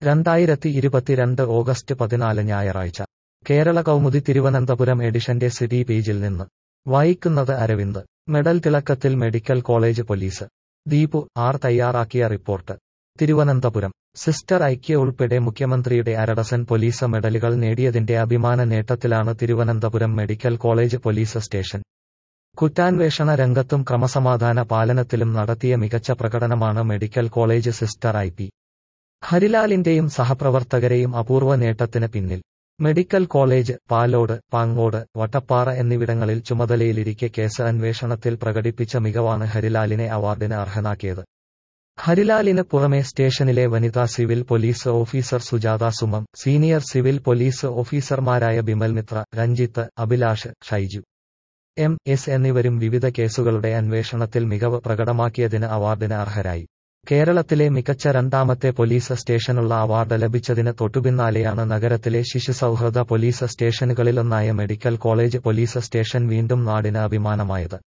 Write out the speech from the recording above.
രണ്ടായിരത്തി ഇരുപത്തിരണ്ട് ഓഗസ്റ്റ് പതിനാല് ഞായറാഴ്ച കേരള കൗമുദി തിരുവനന്തപുരം എഡിഷന്റെ സിറ്റി പേജിൽ നിന്ന് വായിക്കുന്നത് അരവിന്ദ് മെഡൽ തിളക്കത്തിൽ medical college police Deepu R തയ്യാറാക്കിയ റിപ്പോർട്ട് തിരുവനന്തപുരം സിസ്റ്റർ ഐക്യ ഉൾപ്പെടെ മുഖ്യമന്ത്രിയുടെ അരഡസൻ പോലീസ് മെഡലുകൾ നേടിയതിന്റെ അഭിമാന നേട്ടത്തിലാണ് Thiruvananthapuram medical college police station കുറ്റാന്വേഷണ രംഗത്തും ക്രമസമാധാന പാലനത്തിലും നടത്തിയ മികച്ച പ്രകടനമാണ് medical college sister I P ഹരിലാലിന്റെയും സഹപ്രവർത്തകരെയും അപൂർവ നേട്ടത്തിന് പിന്നിൽ മെഡിക്കൽ കോളേജ് പാലോട് പാങ്ങോട് വട്ടപ്പാറ എന്നിവിടങ്ങളിൽ ചുമതലയിലിരിക്കെ കേസ് അന്വേഷണത്തിൽ പ്രകടിപ്പിച്ച മികവാണ് ഹരിലാലിനെ അവാർഡിന് അർഹനാക്കിയത് ഹരിലാലിന് പുറമെ സ്റ്റേഷനിലെ വനിതാ civil police officer Sujatha Sumam senior civil police ഓഫീസർമാരായ ബിമൽ മിത്ര രഞ്ജിത്ത് അഭിലാഷ് ഷൈജു എം എസ് എന്നിവരും വിവിധ കേസുകളുടെ അന്വേഷണത്തിൽ മികവ് പ്രകടമാക്കിയതിന് അവാർഡിന് അർഹരായി കേരളത്തിലെ മികച്ച രണ്ടാമത്തെ പോലീസ് സ്റ്റേഷനുള്ള അവാർഡ് ലഭിച്ചതിന് തൊട്ടുപിന്നാലെയാണ് നഗരത്തിലെ ശിശുസൗഹൃദ പോലീസ് സ്റ്റേഷനുകളിലൊന്നായ മെഡിക്കൽ കോളേജ് പോലീസ് സ്റ്റേഷൻ വീണ്ടും നാടിന് അഭിമാനമായത്